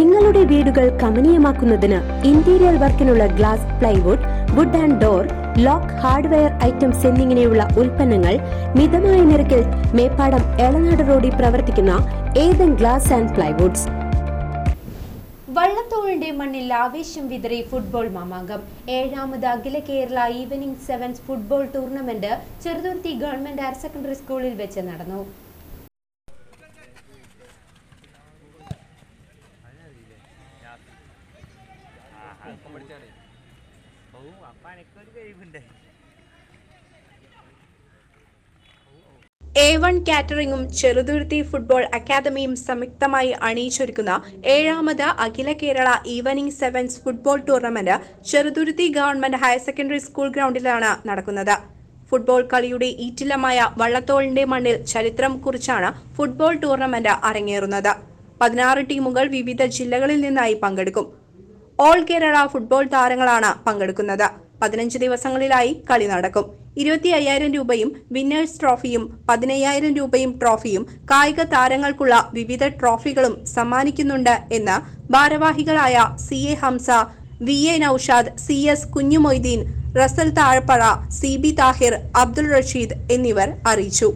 നിങ്ങളുടെ വീടുകൾ കമനീയമാക്കുന്നതിന് ഇന്റീരിയർ വർക്കിനുള്ള glass plywood wood and door lock hardware items എന്നിങ്ങനെയുള്ള ഉൽപ്പന്നങ്ങൾ മിതമായ നിരക്കിൽ മേപ്പാടം എളനാട് റോഡിൽ പ്രവർത്തിക്കുന്ന ഏതൻ ഗ്ലാസ് ആൻഡ് പ്ലൈവുഡ്സ് വള്ളത്തോളിന്റെ മണ്ണിൽ ആവേശം വിതറി ഫുട്ബോൾ മാമാങ്കം ഏഴാമത് അഖില Kerala evening sevens football tournament Cheruthuruthy government higher secondary സ്കൂളിൽ വെച്ച് നടന്നു എ വൺ കാറ്ററിംഗും ചെറുതുരുത്തി ഫുട്ബോൾ അക്കാദമിയും സംയുക്തമായി അണിയിച്ചൊരുക്കുന്ന ഏഴാമത് അഖില Kerala evening sevens football tournament Cheruthuruthy government higher secondary school ഗ്രൗണ്ടിലാണ് നടക്കുന്നത് ഫുട്ബോൾ കളിയുടെ ഈറ്റില്ലമായ വള്ളത്തോളിന്റെ മണ്ണിൽ ചരിത്രം കുറിച്ചാണ് ഫുട്ബോൾ ടൂർണമെന്റ് അരങ്ങേറുന്നത് പതിനാറ് ടീമുകൾ വിവിധ ജില്ലകളിൽ നിന്നായി പങ്കെടുക്കും ഓൾ കേരള ഫുട്ബോൾ താരങ്ങളാണ് പങ്കെടുക്കുന്നത് പതിനഞ്ച് ദിവസങ്ങളിലായി കളി നടക്കും ഇരുപത്തി അയ്യായിരം രൂപയും വിന്നേഴ്സ് ട്രോഫിയും പതിനയ്യായിരം രൂപയും ട്രോഫിയും കായിക താരങ്ങൾക്കുള്ള വിവിധ ട്രോഫികളും സമ്മാനിക്കുന്നുണ്ട് എന്ന് ഭാരവാഹികളായ C A Hamza V A Naushad C S Kunjumoideen Rasal Thazhappazha C B Thahir Abdul Rasheed എന്നിവർ അറിയിച്ചു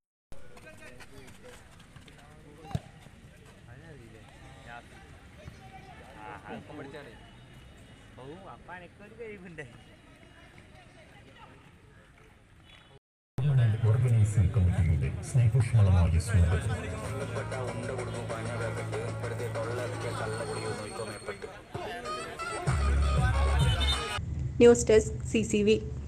ഗവൺമെന്റ് ഓർഗനൈസിംഗ് കമ്മിറ്റിയുടെ സ്നേഹോഷ്മളമായ സ്വാഗതം news desk C C V